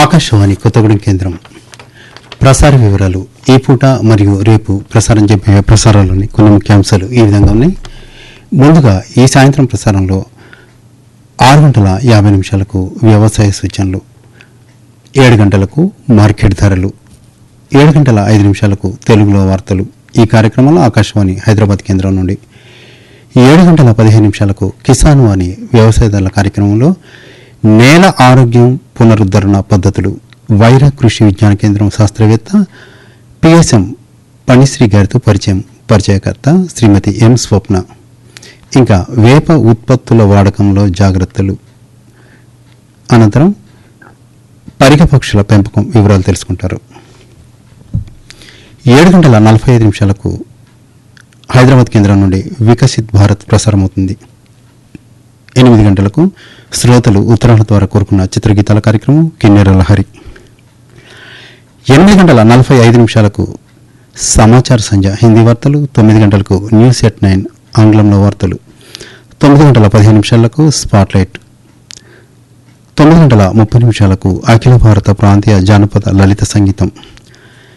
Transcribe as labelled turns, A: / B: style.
A: ఆకాశవాణి కొత్తగూడెం కేంద్రం ప్రసార వివరాలు ఈ పూట మరియు రేపు ప్రసారం చెప్పే ప్రసారాల్లోని కొన్ని ముఖ్యాంశాలు ఈ విధంగా ఉన్నాయి ముందుగా ఈ సాయంత్రం ప్రసారంలో ఆరు గంటల యాభై నిమిషాలకు వ్యవసాయ సూచనలు ఏడు గంటలకు మార్కెట్ ధరలు ఏడు గంటల ఐదు నిమిషాలకు తెలుగులో వార్తలు ఈ కార్యక్రమంలో ఆకాశవాణి హైదరాబాద్ కేంద్రం నుండి ఏడు గంటల పదిహేను నిమిషాలకు కిసాన్ వాణి వ్యవసాయదారుల కార్యక్రమంలో నేల ఆరోగ్యం పునరుద్ధరణ పద్ధతులు వైర కృషి విజ్ఞాన కేంద్రం శాస్త్రవేత్త పిఎస్ఎం పణిశ్రీ గారితో పరిచయం పరిచయకర్త శ్రీమతి ఎం స్వప్న ఇంకా వేప ఉత్పత్తుల వాడకంలో జాగ్రత్తలు అనంతరం పరిగ పక్షుల పెంపకం వివరాలు తెలుసుకుంటారు ఏడు గంటల నలభై ఐదు నిమిషాలకు హైదరాబాద్ కేంద్రం నుండి వికసిత్ భారత్ ప్రసారమవుతుంది ఎనిమిది గంటలకు శ్రోతలు ఉత్తరాల ద్వారా కోరుకున్న చిత్రగీతాల కార్యక్రమం కిన్నెర లహరి ఎనిమిది గంటల నలభై ఐదు నిమిషాలకు సమాచార సంధ్య హిందీ వార్తలు తొమ్మిది గంటలకు న్యూస్ ఎట్ నైన్ ఆంగ్లంలో వార్తలు తొమ్మిది గంటల పదిహేను నిమిషాలకు స్పాట్లైట్ తొమ్మిది గంటల ముప్పై నిమిషాలకు అఖిల భారత ప్రాంతీయ జానపద లలిత సంగీతం